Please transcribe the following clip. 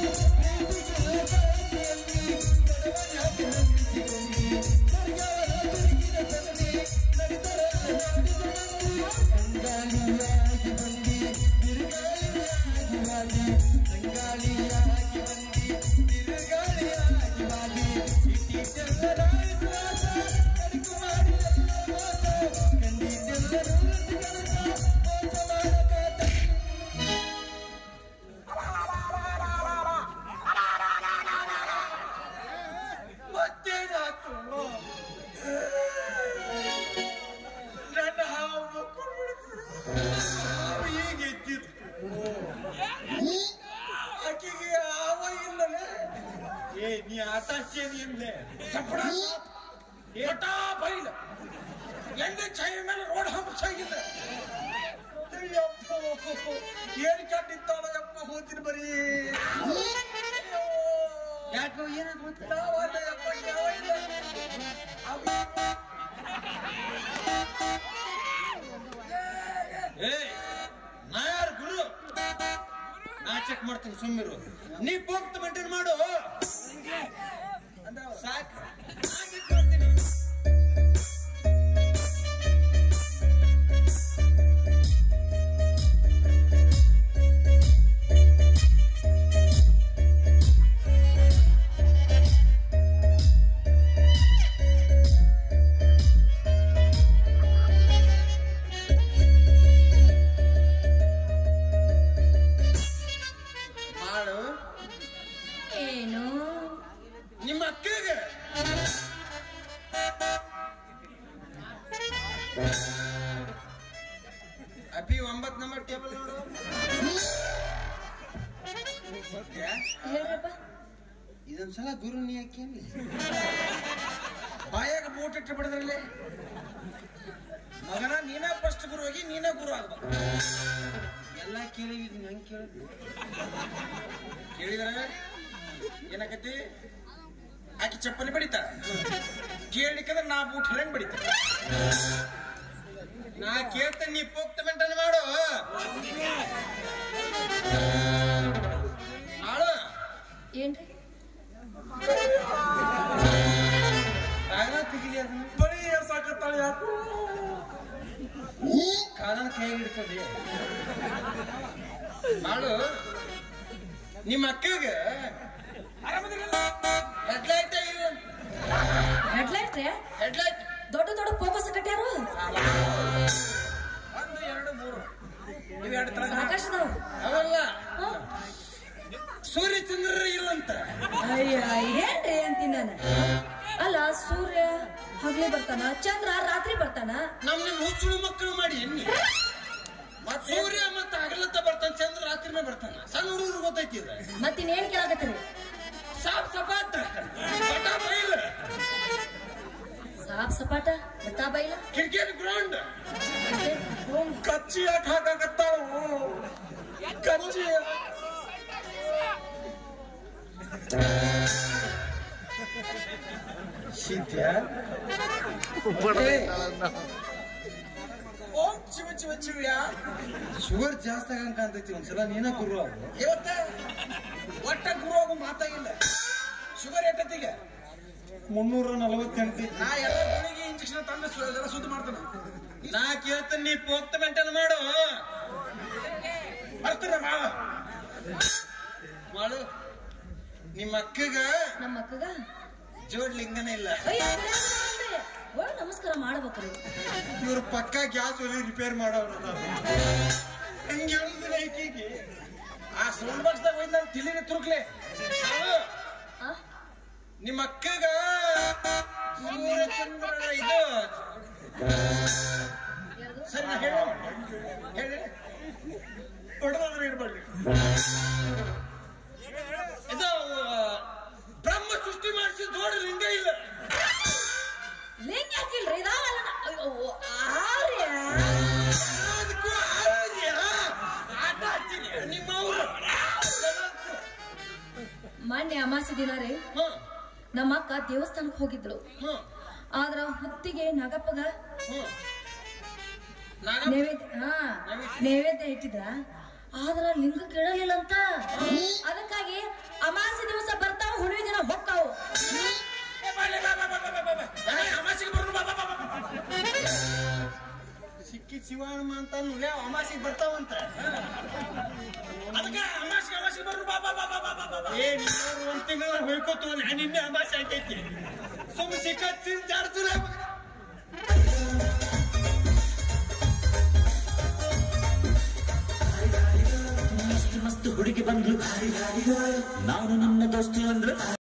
ಮತ್ತೇನಾಯ್ತು ನನ್ನ ಹಾವು ಮಕ್ಕಳು ಹಾವು ಈಗ ಎದ್ದಿತ್ತು ಆಕೆಗೆ ಹಾವ ಇಲ್ಲಲೇ ಏ ನೀ ಆಟ ಸೇರಿ ಎಂದೆ ಸಪಡ ಏಟಾ ಬೈಲ ಎಣ್ಣೆ ಚಾಯ ಮೇಲೆ ರೋಡ್ ಹಂಸಾಗಿಲ್ಲ ಅಯ್ಯಪ್ಪ ಏನ್ ಕಂಡಿತ್ತಾಳ ಯಪ್ಪ ಹೋತಿನ ಬರೀ ಯಾಕೆ ಏನಾದ್ರು ನಾವಲ್ಲ ಯಪ್ಪ ಯಾವ ಇಲ್ಲ ಏಯ್ ನಾ ಯಾರು ಗುರು ನಾ ಚೆಕ್ ಮಾಡ್ತೀನಿ ಸುಮ್ಮಿರು ನೀ ಪೋಕ್ತ ಮೇಂಟೈನ್ ಮಾಡು ಸಾಕು ನಾ ಚೆಕ್ ಮಾಡ್ತೀನಿ ಮಾಡು ಏನು ನಿಮ್ಮ ಅಕ್ಕಗೆ ಅಭಿ ಒಂಬತ್ ನಂಬರ್ ಟೇಬಲ್ ನೋಡು ಯಾ? ಹೇಳ್ರಪ್ಪ ಇದೊಂದ್ಸಲ ಗುರು ನೀ ಯಾಕೆ ಬಾಯಾಗ ಬೋಟ್ ಇಟ್ಟು ಬಿಡದ್ರಲ್ಲಿ ಮಗನ ನೀನೇ ಫಸ್ಟ್ ಗುರು ಹೋಗಿ ನೀನೇ ಗುರು ಆಗ್ಬೇಕು ಎಲ್ಲ ಕೇಳಿದ್ವಿ ಹೆಂಗ್ ಕೇಳಿದ್ವಿ ಕೇಳಿದಾರೆ ಏನಾಕತಿ ಆಕಿ ಚಪ್ಪಲಿ ಬಡಿತ ಕೇಳಿಕಂದ್ರೆ ನಾ ಬೂಟ್ ಹೆಂಗ್ ಬಡಿತ ನಾ ಕೇಳ್ತೇನೆ ನೀ ಪೋಕ್ತ ಮೇಂಟೈನ್ ಮಾಡು ಮಾಡು ಏನ್ರಿ ಕಾರಣ ತೆಗಿಲಿ ಅದನ್ನ ಬರೀ ಸಾಕತ್ತಾಳೆ ಯಾಕೋ ಕಾರಣ ಕೈ ಹಿಡ್ಕೊಳ್ಳಿ ಮಾಡು ನಿಮ್ಮ ಅಕ್ಕಗೆ ಆರಾಮದಿರಲ್ಲ ಹೆಡ್ಲೈಟ್ ಹೆಡ್ಲೈಟ್ ರೀ ಹೆಡ್ಲೈಟ್ ದೊಡ್ಡ ದೊಡ್ಡ ಫೋಕಸ್ ಕಟ್ಯಾರು ಒಂದು ಎರಡು ಮೂರು ಇವೆರಡು ತರ ಸಾಕಷ್ಟು ಅವಲ್ಲ ಹಾ ಸೂರ್ಯ ಚಂದ್ರ ಇಲ್ಲಂತ ಅಯ್ಯ ಏನ್ರಿ ಅಂತೀನಿ ನಾನು ಅಲ್ಲ ಸೂರ್ಯ ಹಗಲಿ ಬರ್ತಾನ ಚಂದ್ರ ರಾತ್ರಿ ಬರ್ತಾನ ನಮ್ ನಿಮ್ ಹುಚ್ಚುಳು ಮಕ್ಕಳು ಮಾಡಿ ಎಣ್ಣಿ ಮತ್ ಸೂರ್ಯ ಮತ್ತ ಹಗಲತ್ತ ಬರ್ತಾನ ಚಂದ್ರ ರಾತ್ರಿನೇ ಬರ್ತಾನ ಸಣ್ಣ ಹುಡುಗರು ಗೊತ್ತೈತಿ ಇದ ಮತ್ತಿನ್ನೇನ್ ಕೇಳಾಕತ್ತೀರಿ ಸಾಪ್ ಸಪಾಟ್ ಪಟ ಬೈಲ್ ಸಾಪ್ ಸಪಾಟ ಬಟ್ಟಾ ಬೈಲ ಕ್ರಿಕೆಟ್ ಗ್ರೌಂಡ್ ಕಚ್ಚಿ ಯಾಕೆ ಹಾಕಾಕತ್ತಾಳು ಕಚ್ಚಿ ಶೀತ ಓಂ ಚಿವ ಚಿವ ಚಿವ್ಯ ಶುಗರ್ ಜಾಸ್ತಿ ಆಗಂಕ ಅಂತೈತಿ ಒಂದ್ಸಲ ನೀನ ಗುರು ಆಗು ಇವತ್ತ ಒಟ್ಟ ಗುರು ಆಗೋ ಮಾತಾಗಿಲ್ಲ ಶುಗರ್ ಎಟ್ಟತ್ತಿಗೆ ಮುನ್ನೂರ ನಲವತ್ತೆಂಟು ನಾ ಎಲ್ಲ ಬೆಳಿಗ್ಗೆ ಇಂಜೆಕ್ಷನ್ ತಂದು ಸು- ಎಲ್ಲ ಸುದ್ದಿ ಮಾಡ್ತಾನೆ ನಾ ಕೇಳ್ತೇನೆ ನೀ ಪೋಕ್ತ ಮೇಂಟೈನ್ ಮಾಡು ಬರ್ತಾನೆ ಮಾವ ಮಾಡು ನಿಮ್ಮ ಅಕ್ಕಗ ನಮ್ಮ ಅಕ್ಕಗ ಜೋಡ್ ಲಿಂಗನೇ ಇಲ್ಲ ಅಯ್ಯ ಒಳ ನಮಸ್ಕಾರ ಮಾಡ್ಬೇಕ್ರಿ ಇವ್ರ ಪಕ್ಕ ಗ್ಯಾಸ್ ಒಲಿ ರಿಪೇರ್ ಮಾಡೋರು ಹಂಗೆ ಹೇಳಿದ್ರೆ ಈಕಿಗೆ ಆ ಸೌಂಡ್ ಬಾಕ್ಸ್ ದಾಗ ಹೋಯ್ತು ನಾನು ತಿಳಿಗೆ ತುರುಕ್ಲೆ ಮಾಡು. ಆ? ನಿಮ್ಮ ಅಕ್ಕಗ ಸೂರ್ಯಚಂದ್ರ ಇದು ಯಾರ್ದು? ಸರಿ ನಾ ಹೇಳು ಹೇಳಿ ಹೊಡೆದಾದ್ರೆ ಇರ್ಬೇಡಿ ಇದು ಬ್ರಹ್ಮ ಸೃಷ್ಟಿ ಮಾಡಿಸಿ ಜೋಡಿ ಲಿಂಗ ಇಲ್ಲ ಲಿಂಕ್ ಹಾಕಿಲ್ರಿ ಇದಾವಲ್ಲ ನಾ- ಅಯ್ಯೋ, ಆರ್ಯ. ಅದಕ್ಕೂ ಆರೋಗ್ಯ ಆಟ ಹಚ್ಚಿರಿ ನಿಮ್ಮ ಅವ್ರು ಮೊನ್ನೆ ಅಮಾಸೆ ದಿನ ರೀ ಹ ನಮ್ಮ ಅಕ್ಕ ದೇವಸ್ಥಾನಕ್ಕೆ ಹೋಗಿದ್ಳು ಹ ಆದ್ರ ಹೊತ್ತಿಗೆ ನಾಗಪ್ಪಗ ಹ ನಾಗ ನೈವೇದ್ಯ ಹಾ ನೈವೇದ್ಯ ಇಟ್ಟಿದ್ರ ಆದ್ರ ಲಿಂಗ ಕೇಳಲಿಲ್ಲ ಅಂತ ಅದಕ್ಕಾಗಿ ಅಮಾಸಿ ದಿವಸ ಬರ್ತಾವ ಹುಣ್ಣಿಮೆ ದಿನ ಹೊಕ್ಕಾವು ಏ, ಬಾಲೆ, ಬಾ, ಬಾ, ಬಾ, ಬಾ, ಬಾ, ಬಾ. ಏ, ಅಮಾಸಿಗೆ ಬರೋಣ, ಬಾ, ಬಾ, ಬಾ, ಬಾ, ಬಾ, ಬಾ. ಸಿಕ್ಕಿ ಶಿವಣ್ಣ ಅಂತ ನುಲೆ ಅಮಾಸಿಗೆ ಬರ್ತಾವಂತ ಅದಕ್ಕೆ ಅಮಾಸಿಗೆ ಅಮಾಸಿಗೆ ಬರೋಣ, ಬಾ, ಬಾ, ಬಾ, ಬಾ, ಬಾ, ಬಾ, ಬಾ, ಬಾ. ಏ ನೀನು ಒಂದ್ ತಿಂಗಳ ಹೊಯ್ಕೋತು ನಾನು ನಿನ್ನೆ ಅಮಾಸೆ ಆಗೈತಿ ಸುಮ್ ಸಿಕ್ಕ ಜಾಡ್ತಿಲ್ಲ ಮಸ್ತ್ ಮಸ್ತ್ ಹುಡುಗಿ ಬಂದ್ಲು ನಾನು ನನ್ನ ದೋಸ್ತು ಅಂದ್ರು